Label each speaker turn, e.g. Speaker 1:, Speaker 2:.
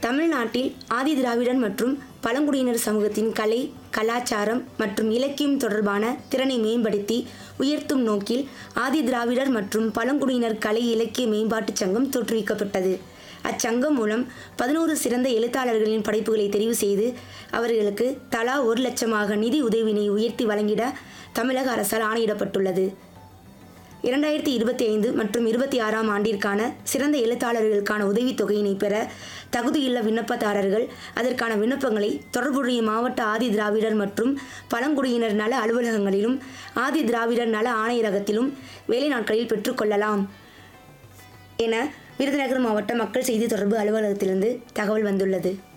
Speaker 1: தமிழ்நாட்டில் ஆதி திராவிடர் மற்றும் பழங்குடியினர் சமூகத்தின் கலை கலாச்சாரம் மற்றும் இலக்கியம் தொடர்பான திறனை மேம்படுத்தி உயர்த்தும் நோக்கில் ஆதி திராவிடர் மற்றும் பழங்குடியினர் கலை இலக்கிய மேம்பாட்டுச் சங்கம் தோற்றுவிக்கப்பட்டது அச்சங்கம் மூலம் பதினோரு சிறந்த எழுத்தாளர்களின் படைப்புகளை தெரிவு செய்து அவர்களுக்கு தலா ஒரு லட்சமாக நிதி உதவினை உயர்த்தி வழங்கிட தமிழக அரசால் ஆணையிடப்பட்டுள்ளது இரண்டாயிரத்தி இருபத்தி ஐந்து மற்றும் இருபத்தி ஆறாம் ஆண்டிற்கான சிறந்த எழுத்தாளர்களுக்கான உதவித்தொகையினை பெற தகுதியுள்ள விண்ணப்பதாரர்கள் அதற்கான விண்ணப்பங்களை தொடர்புடைய மாவட்ட ஆதி திராவிடர் மற்றும் பழங்குடியினர் நல அலுவலகங்களிலும் ஆதி திராவிடர் நல ஆணையரகத்திலும் வேலை நாட்களில் பெற்றுக்கொள்ளலாம் என விருதுநகர் மாவட்ட மக்கள் செய்தி தொடர்பு அலுவலகத்திலிருந்து தகவல் வந்துள்ளது